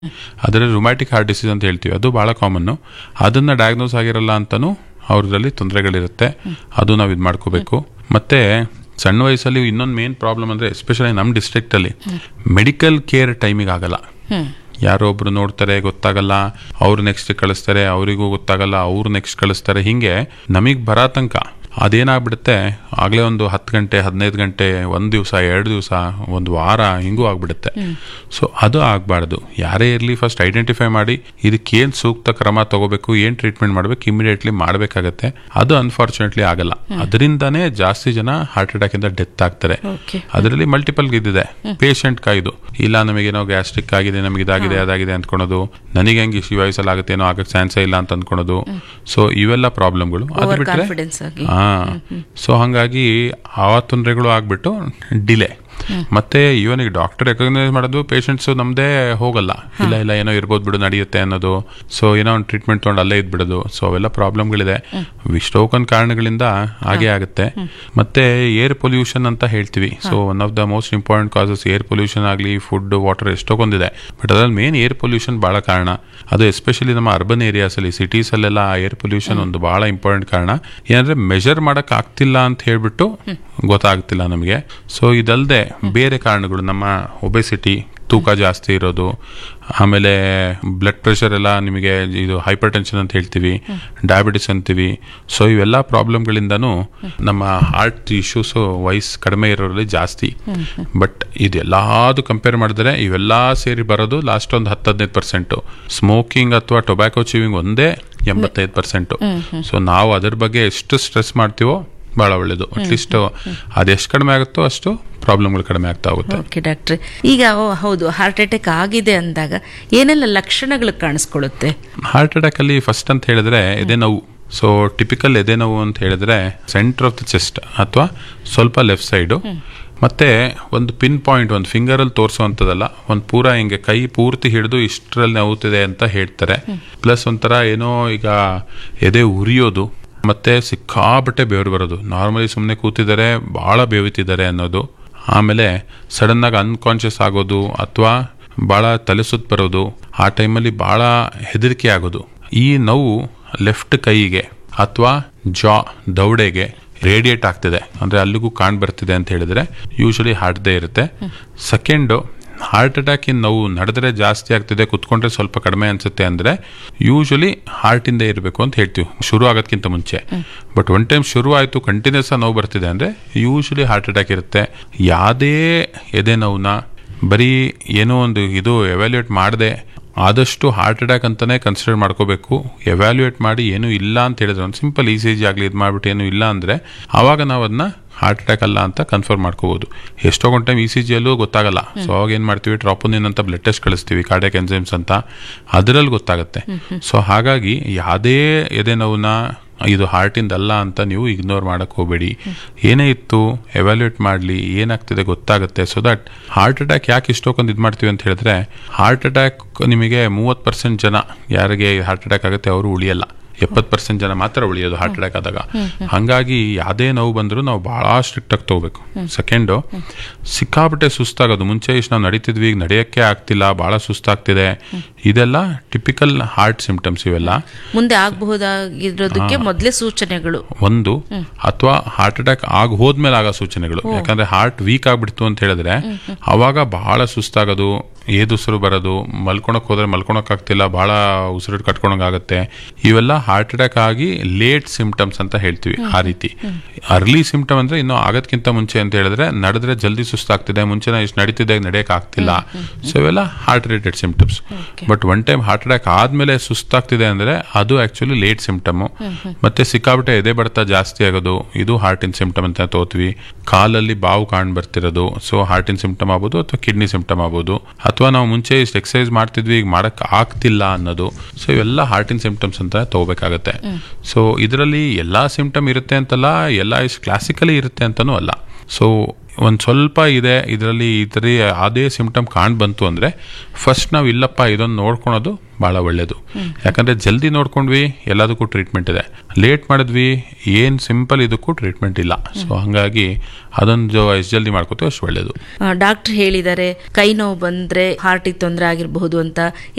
ಅದರಲ್ಲಿ rheumatic heart disease ಅಂತ ಹೇಳ್ತೀವಿ ಅದು ಭಾಳ ಕಾಮನ್ನು ಅದನ್ನು ಡಯಾಗ್ನೋಸ್ ಆಗಿರಲ್ಲ ಅಂತಲೂ ಅವ್ರದ್ರಲ್ಲಿ ತೊಂದರೆಗಳಿರುತ್ತೆ ಅದು ನಾವು ಇದು ಮಾಡ್ಕೋಬೇಕು ಮತ್ತು ಸಣ್ಣ ವಯಸ್ಸಲ್ಲಿ ಇನ್ನೊಂದು ಮೇನ್ ಪ್ರಾಬ್ಲಮ್ ಅಂದರೆ ಎಸ್ಪೆಷಲಿ ನಮ್ಮ ಡಿಸ್ಟ್ರಿಕ್ಟಲ್ಲಿ ಮೆಡಿಕಲ್ ಕೇರ್ ಟೈಮಿಗೆ ಆಗಲ್ಲ ಯಾರೋ ಒಬ್ರು ನೋಡ್ತಾರೆ ಗೊತ್ತಾಗಲ್ಲ ಅವ್ರು ನೆಕ್ಸ್ಟ್ ಕಳಿಸ್ತಾರೆ ಅವರಿಗೂ ಗೊತ್ತಾಗಲ್ಲ ಅವ್ರು ನೆಕ್ಸ್ಟ್ ಕಳಿಸ್ತಾರೆ ಹಿಂಗೆ ನಮಗೆ ಬರೋ ತನಕ ಅದೇನಾಗ್ಬಿಡುತ್ತೆ ಆಗಲೇ ಒಂದು ಹತ್ತು ಗಂಟೆ ಹದಿನೈದು ಗಂಟೆ ಒಂದು ದಿವಸ ಎರಡು ದಿವಸ ಒಂದು ವಾರ ಹಿಂಗೂ ಆಗ್ಬಿಡುತ್ತೆ ಸೊ ಅದು ಆಗಬಾರ್ದು ಯಾರೇ ಇರಲಿ ಫಸ್ಟ್ ಐಡೆಂಟಿಫೈ ಮಾಡಿ ಇದಕ್ಕೇನು ಸೂಕ್ತ ಕ್ರಮ ತಗೋಬೇಕು ಏನು ಟ್ರೀಟ್ಮೆಂಟ್ ಮಾಡಬೇಕು ಇಮಿಡಿಯೇಟ್ಲಿ ಮಾಡಬೇಕಾಗತ್ತೆ ಅದು ಅನ್ಫಾರ್ಚುನೇಟ್ಲಿ ಆಗಲ್ಲ ಅದರಿಂದನೇ ಜಾಸ್ತಿ ಜನ ಹಾರ್ಟ್ ಅಟ್ಯಾಕ್ ಇಂದ ಡೆತ್ ಆಗ್ತಾರೆ ಓಕೆ ಅದರಲ್ಲಿ ಮಲ್ಟಿಪಲ್ ಇದ್ದಿದೆ ಪೇಷಂಟ್ ಕಾಯ್ದು ಇಲ್ಲ ನಮಗೇನೋ ಗ್ಯಾಸ್ಟ್ರಿಕ್ ಆಗಿದೆ ನಮಗೆ ಇದಾಗಿದೆ ಅದಾಗಿದೆ ಅಂದ್ಕೊಳೋದು ನನಗೆ ಹೆಂಗೆ ಈ ವಯಸ್ಸಲ್ಲಿ ಆಗುತ್ತೇನೋ ಆಗಕ್ಕೆ ಚಾನ್ಸೇ ಇಲ್ಲ ಅಂತ ಅಂದ್ಕೊಳೋದು ಸೊ ಇವೆಲ್ಲ ಪ್ರಾಬ್ಲಮ್ಗಳು ಅದು ಓವರ್ ಬಿಟ್ರೆ ಕಾನ್ಫಿಡೆನ್ಸ್ ಆಗಿ ಹಾ ಸೊ ಹಾಗಾಗಿ ಆ ತೊಂದರೆಗಳು ಆಗ್ಬಿಟ್ಟು ಡಿಲೇ ಮತ್ತೆ ಇವನ್ ಈಗ ಡಾಕ್ಟರ್ ರೆಕಗ್ನೈಸ್ ಮಾಡೋದು ಪೇಷಂಟ್ಸ್ ನಮ್ದೇ ಹೋಗಲ್ಲ ಇಲ್ಲ ಇಲ್ಲ ಏನೋ ಇರ್ಬೋದು ಬಿಡು ನಡೆಯುತ್ತೆ ಅನ್ನೋದು ಸೊ ಏನೋ ಒಂದು ಟ್ರೀಟ್ಮೆಂಟ್ ತೊಗೊಂಡು ಅಲ್ಲೇ ಇದ್ಬಿಡೋದು ಸೊ ಅವೆಲ್ಲ ಪ್ರಾಬ್ಲಮ್ಗಳಿದೆ ಇಷ್ಟೊಂದು ಕಾರಣಗಳಿಂದ ಹಾಗೆ ಆಗುತ್ತೆ ಮತ್ತೆ ಏರ್ ಪೊಲ್ಯೂಷನ್ ಅಂತ ಹೇಳ್ತೀವಿ so one of the most important causes air pollution ಆಗಲಿ ಫುಡ್ ವಾಟರ್ ಎಷ್ಟೊಂದಿದೆ ಬಟ್ ಅದ್ರಲ್ಲಿ ಮೇನ್ ಏರ್ ಪೊಲ್ಯೂಷನ್ ಬಹಳ ಕಾರಣ ಅದು ಎಸ್ಪೆಷಲಿ ನಮ್ಮ ಅರ್ಬನ್ ಏರಿಯಾಸ್ ಅಲ್ಲಿ ಸಿಟೀಸ್ ಅಲ್ಲೆಲ್ಲ ಏರ್ ಪೊಲ್ಯೂಷನ್ ಒಂದು ಬಹಳ ಇಂಪಾರ್ಟೆಂಟ್ ಕಾರಣ ಏನಂದ್ರೆ ಮೆಜರ್ ಮಾಡಕ್ ಆಗ್ತಿಲ್ಲ ಅಂತ ಹೇಳ್ಬಿಟ್ಟು ಗೊತ್ತಾಗ್ತಿಲ್ಲ ನಮಗೆ ಸೊ ಇದಲ್ಲದೆ ಬೇರೆ ಕಾರಣಗಳು ನಮ್ಮ ಒಬೆಸಿಟಿ ತೂಕ ಜಾಸ್ತಿ ಇರೋದು ಆಮೇಲೆ ಬ್ಲಡ್ ಪ್ರೆಷರ್ ಎಲ್ಲ ನಿಮಗೆ ಇದು ಹೈಪರ್ ಟೆನ್ಷನ್ ಅಂತ ಹೇಳ್ತೀವಿ ಡಯಾಬಿಟಿಸ್ ಅಂತೀವಿ ಸೊ ಇವೆಲ್ಲ ಪ್ರಾಬ್ಲಮ್ಗಳಿಂದನೂ ನಮ್ಮ ಹಾರ್ಟ್ ಇಶ್ಯೂಸು ವಯಸ್ಸು ಕಡಿಮೆ ಇರೋರಲ್ಲಿ ಜಾಸ್ತಿ ಬಟ್ ಇದೆಲ್ಲದು ಕಂಪೇರ್ ಮಾಡಿದ್ರೆ ಇವೆಲ್ಲ ಸೇರಿ ಬರೋದು ಲಾಸ್ಟ್ ಒಂದು ಹತ್ತು ಹದಿನೈದು ಪರ್ಸೆಂಟು ಸ್ಮೋಕಿಂಗ್ ಅಥವಾ ಟೊಬ್ಯಾಕೊ ಚೀವಿಂಗ್ ಒಂದೇ ಎಂಬತ್ತೈದು ಪರ್ಸೆಂಟು ಸೊ ನಾವು ಅದ್ರ ಬಗ್ಗೆ ಎಷ್ಟು ಸ್ಟ್ರೆಸ್ ಮಾಡ್ತೀವೋ ಭಾಳ ಒಳ್ಳೇದು ಅಟ್ಲೀಸ್ಟ್ ಅದೆಷ್ಟು ಕಡಿಮೆ ಆಗುತ್ತೋ ಅಷ್ಟು ಪ್ರಾಬ್ಲಮ್ಗಳು ಕಡಿಮೆ ಆಗ್ತಾ ಹೋಗುತ್ತೆ ಓಕೆ ಡಾಕ್ಟ್ರೆ ಈಗ ಓ, ಹೌದು ಹಾರ್ಟ್ ಅಟ್ಯಾಕ್ ಆಗಿದೆ ಅಂದಾಗ ಏನೆಲ್ಲ ಲಕ್ಷಣಗಳು ಕಾಣಿಸ್ಕೊಳ್ಳುತ್ತೆ ಹಾರ್ಟ್ ಅಟ್ಯಾಕ್ ಅಲ್ಲಿ ಫಸ್ಟ್ ಅಂತ ಹೇಳಿದ್ರೆ ಎದೆ ನೋವು ಸೊ ಟಿಪಿಕಲ್ ಎದೆ ನೋವು ಅಂತ ಹೇಳಿದ್ರೆ ಸೆಂಟರ್ ಆಫ್ ದ ಚೆಸ್ಟ್ ಅಥವಾ ಸ್ವಲ್ಪ ಲೆಫ್ಟ್ ಸೈಡು ಮತ್ತೆ ಒಂದು ಪಿನ್ ಪಾಯಿಂಟ್ ಒಂದು ಫಿಂಗರಲ್ಲಿ ತೋರಿಸುವಂಥದ್ದಲ್ಲ ಒಂದು ಪೂರ ಹಿಂಗೆ ಕೈ ಪೂರ್ತಿ ಹಿಡಿದು ಇಷ್ಟರಲ್ಲಿ ನೋವುತ್ತಿದೆ ಅಂತ ಹೇಳ್ತಾರೆ ಪ್ಲಸ್ ಒಂಥರ ಏನೋ ಈಗ ಎದೆ ಉರಿಯೋದು ಮತ್ತೆ ಸಿಕ್ಕಾಬಟ್ಟೆ ಬೆವರು ಬರೋದು ನಾರ್ಮಲಿ ಸುಮ್ಮನೆ ಕೂತಿದ್ದಾರೆ ಭಾಳ ಬೇವುತ್ತಿದ್ದಾರೆ ಅನ್ನೋದು ಆಮೇಲೆ ಸಡನ್ ಆಗಿ ಅನ್ಕಾನ್ಶಿಯಸ್ ಆಗೋದು ಅಥವಾ ಭಾಳ ತಲೆ ಸುತ್ತ ಬರೋದು ಆ ಟೈಮಲ್ಲಿ ಭಾಳ ಹೆದರಿಕೆ ಆಗೋದು ಈ ನೋವು ಲೆಫ್ಟ್ ಕೈಗೆ ಅಥವಾ ಜಾ ದೌಡೆಗೆ ರೇಡಿಯೇಟ್ ಆಗ್ತಿದೆ ಅಂದ್ರೆ ಅಲ್ಲಿಗೂ ಕಾಣ್ ಬರ್ತಿದೆ ಅಂತ ಹೇಳಿದ್ರೆ ಯೂಶಲಿ ಹಾರ್ಟ್ದೇ ಇರುತ್ತೆ ಸೆಕೆಂಡು ಹಾರ್ಟ್ ಅಟ್ಯಾಕ್ ಇನ್ ನೋವು ನಡೆದ್ರೆ ಜಾಸ್ತಿ ಆಗ್ತಿದೆ ಕುತ್ಕೊಂಡ್ರೆ ಸ್ವಲ್ಪ ಕಡಿಮೆ ಅನ್ಸುತ್ತೆ ಅಂದ್ರೆ ಯೂಶಲಿ ಹಾರ್ಟಿಂದ ಇರಬೇಕು ಅಂತ ಹೇಳ್ತೀವಿ ಶುರು ಆಗೋದಕ್ಕಿಂತ ಮುಂಚೆ ಬಟ್ ಒನ್ ಟೈಮ್ ಶುರು ಆಯಿತು ಕಂಟಿನ್ಯೂಸ್ ನೋವು ಬರ್ತಿದೆ ಅಂದ್ರೆ ಯೂಶಲಿ ಹಾರ್ಟ್ ಅಟ್ಯಾಕ್ ಇರುತ್ತೆ ಯಾವುದೇ ಎದೆ ನೋವನ್ನ ಬರೀ ಏನೋ ಒಂದು ಇದು ಎವ್ಯಾಲ್ಯೂಯೇಟ್ ಮಾಡದೆ ಆದಷ್ಟು ಹಾರ್ಟ್ ಅಟ್ಯಾಕ್ ಅಂತಾನೆ ಕನ್ಸಿಡರ್ ಮಾಡ್ಕೋಬೇಕು ಎವ್ಯಾಲ್ಯೂಯೇಟ್ ಮಾಡಿ ಏನೂ ಇಲ್ಲ ಅಂತ ಹೇಳಿದ್ರೆ ಒಂದು ಸಿಂಪಲ್ ಇ ಸಿ ಜಿ ಆಗಲಿ ಇದು ಮಾಡಿಬಿಟ್ಟು ಏನೂ ಇಲ್ಲ ಅಂದರೆ ಆವಾಗ ನಾವು ಅದನ್ನ ಹಾರ್ಟ್ ಅಟ್ಯಾಕ್ ಅಲ್ಲ ಅಂತ ಕನ್ಫರ್ಮ್ ಮಾಡ್ಕೋಬಹುದು ಎಷ್ಟೋ ಒಂದು ಟೈಮ್ ಇ ಸಿ ಜಿಯಲ್ಲೂ ಗೊತ್ತಾಗಲ್ಲ ಸೊ ಅವಾಗ ಏನು ಮಾಡ್ತೀವಿ ಟ್ರಾಪೋನಿನ್ ಅಂತ ಬ್ಲಡ್ ಟೆಸ್ಟ್ ಕಳಿಸ್ತೀವಿ ಕಾರ್ಡಿಯಕ್ ಎನ್ಸೈಮ್ಸ್ ಅಂತ ಅದರಲ್ಲಿ ಗೊತ್ತಾಗುತ್ತೆ ಸೊ ಹಾಗಾಗಿ ಯಾವುದೇ ಎದೆ ನೋವನ್ನ ಇದು ಹಾರ್ಟಿಂದ ಅಲ್ಲ ಅಂತ ನೀವು ಇಗ್ನೋರ್ ಮಾಡಕ್ ಹೋಗಬೇಡಿ ಏನೇ ಇತ್ತು ಎವ್ಯಾಲ್ಯೂಯೇಟ್ ಮಾಡಲಿ ಏನಾಗ್ತಿದೆ ಗೊತ್ತಾಗುತ್ತೆ ಸೊ ದಟ್ ಹಾರ್ಟ್ ಅಟ್ಯಾಕ್ ಯಾಕೆ ಇಷ್ಟೊಂದು ಇದು ಮಾಡ್ತೀವಿ ಅಂತ ಹೇಳಿದ್ರೆ ಹಾರ್ಟ್ ಅಟ್ಯಾಕ್ ನಿಮಗೆ ಮೂವತ್ತು ಪರ್ಸೆಂಟ್ ಜನ ಯಾರಿಗೆ ಹಾರ್ಟ್ ಅಟ್ಯಾಕ್ ಆಗುತ್ತೆ ಅವರು ಉಳಿಯಲ್ಲ ಎಪ್ಪತ್ತು ಪರ್ಸೆಂಟ್ ಜನ ಮಾತ್ರ ಉಳಿಯೋದು ಹಾರ್ಟ್ ಅಟ್ಯಾಕ್ ಆದಾಗ ಹಾಗಾಗಿ ಯಾವುದೇ ನೋವು ಬಂದರೂ ನಾವು ಭಾಳ ಸ್ಟ್ರಿಕ್ಟ್ ಆಗಿ ತಗೋಬೇಕು ಸೆಕೆಂಡು ಸಿಕ್ಕಾಪಟ್ಟೆ ಸುಸ್ತಾಗೋದು ಮುಂಚೆ ಇಷ್ಟು ನಾವು ನಡೀತಿದ್ವಿ ಈಗ ನಡೆಯೋಕ್ಕೆ ಆಗ್ತಿಲ್ಲ ಭಾಳ ಸುಸ್ತಾಗ್ತಿದೆ ಇದೆಲ್ಲ ಟಿಪಿಕಲ್ ಹಾರ್ಟ್ ಸಿಂಪ್ಟಮ್ಸ್ ಇವೆಲ್ಲ ಮುಂದೆ ಆಗಬಹುದಾಗಿರೋದಕ್ಕೆ ಮೊದಲೇ ಸೂಚನೆಗಳು ಒಂದು ಅಥವಾ ಹಾರ್ಟ್ ಅಟ್ಯಾಕ್ ಆಗ ಹೋದ್ಮೇಲೆ ಆಗೋ ಸೂಚನೆಗಳು ಯಾಕಂದ್ರೆ ಹಾರ್ಟ್ ವೀಕ್ ಆಗ್ಬಿಡ್ತು ಅಂತ ಹೇಳಿದ್ರೆ ಅವಾಗ ಬಹಳ ಸುಸ್ತಾಗೋದು ಏದುಸಿರು ಬರೋದು ಮಲ್ಕೊಳಕ್ ಹೋದ್ರೆ ಮಲ್ಕೊಳಕ್ ಆಗ್ತಿಲ್ಲ ಬಹಳ ಉಸಿರು ಕಟ್ಕೊಳಂಗ್ ಆಗುತ್ತೆ ಇವೆಲ್ಲ ಹಾರ್ಟ್ ಅಟ್ಯಾಕ್ ಆಗಿ ಲೇಟ್ ಸಿಂಪ್ಟಮ್ಸ್ ಅಂತ ಹೇಳ್ತೀವಿ ಆ ರೀತಿ ಅರ್ಲಿ ಸಿಂಪ್ಟಮ್ ಅಂದ್ರೆ ಇನ್ನು ಆಗೋದ್ಕಿಂತ ಮುಂಚೆ ಅಂತ ಹೇಳಿದ್ರೆ ನಡೆದ್ರೆ ಜಲ್ದಿ ಸುಸ್ತಾಗ್ತಿದೆ ಮುಂಚೆ ಇಷ್ಟು ನಡೀತಿದ್ದೆ ನಡೆಯಕ್ ಆಗ್ತಿಲ್ಲ ಸೊ ಇವೆಲ್ಲ heart related symptoms but one time heart attack ಆದ್ಮೇಲೆ ಸುಸ್ತಾಗ್ತಿದೆ ಅಂದ್ರೆ ಅದು ಆಕ್ಚುಲಿ ಲೇಟ್ ಸಿಂಪ್ಟಮ್ ಮತ್ತೆ ಸಿಕ್ಕಾಬಿಟ್ಟೆ ಎದೆ ಬಡ್ತ ಜಾಸ್ತಿ ಆಗೋದು ಇದು ಹಾರ್ಟಿನ್ ಸಿಂಪ್ಟಮ್ ಅಂತ ತೋತ್ವಿ ಕಾಲಲ್ಲಿ ಬಾವು ಕಾಣ್ ಬರ್ತಿರೋದು ಸೊ ಹಾರ್ಟಿನ್ ಸಿಂಪ್ಟಮ್ ಆಗ್ಬೋದು ಅಥವಾ ಕಿಡ್ನಿ ಸಿಂಪ್ಟಮ್ ಆಗ್ಬೋದು ಅಥವಾ ನಾವು ಮುಂಚೆ ಇಷ್ಟು ಎಕ್ಸಸೈಸ್ ಮಾಡ್ತಿದ್ವಿ ಈಗ ಮಾಡಕ್ ಆಗ್ತಿಲ್ಲ ಅನ್ನೋದು ಸೊ ಇವೆಲ್ಲ ಹಾರ್ಟಿನ್ ಸಿಂಪ್ಟಮ್ಸ್ ಅಂತ ತಗೋಬೇಕಾಗತ್ತೆ ಸೊ ಇದರಲ್ಲಿ ಎಲ್ಲಾ ಸಿಂಪ್ಟಮ್ ಇರುತ್ತೆ ಅಂತಲ್ಲ ಎಲ್ಲ ಇಷ್ಟು ಕ್ಲಾಸಿಕಲಿ ಇರುತ್ತೆ ಅಂತನೂ ಅಲ್ಲ ಸೊ ಒಂದು ಸ್ವಲ್ಪ ಇದೆ ಇದರಲ್ಲಿ ಈ ಥರ ಅದೇ ಸಿಂಪ್ಟಮ್ ಕಾಣ್ ಬಂತು ಅಂದರೆ ಫಸ್ಟ್ ನಾವು ಇಲ್ಲಪ್ಪ ಇದೊಂದು ನೋಡ್ಕೊಳೋದು ಭಾಳ ಒಳ್ಳೆಯದು ಯಾಕಂದರೆ ಜಲ್ದಿ ನೋಡ್ಕೊಂಡ್ವಿ ಎಲ್ಲದಕ್ಕೂ ಟ್ರೀಟ್ಮೆಂಟ್ ಇದೆ ಲೇಟ್ ಮಾಡಿದ್ವಿ ಏನು ಸಿಂಪಲ್ ಇದಕ್ಕೂ ಟ್ರೀಟ್ಮೆಂಟ್ ಇಲ್ಲ ಸೊ ಹಾಗಾಗಿ ಅದೊಂದು ಎಷ್ಟು ಜಲ್ದಿ ಮಾಡ್ಕೋತೀವಿ ಅಷ್ಟು ಒಳ್ಳೆಯದು ಡಾಕ್ಟರ್ ಹೇಳಿದ್ದಾರೆ ಕೈ ನೋವು ಬಂದ್ರೆ ಹಾರ್ಟಿಗೆ ತೊಂದರೆ ಆಗಿರಬಹುದು ಅಂತ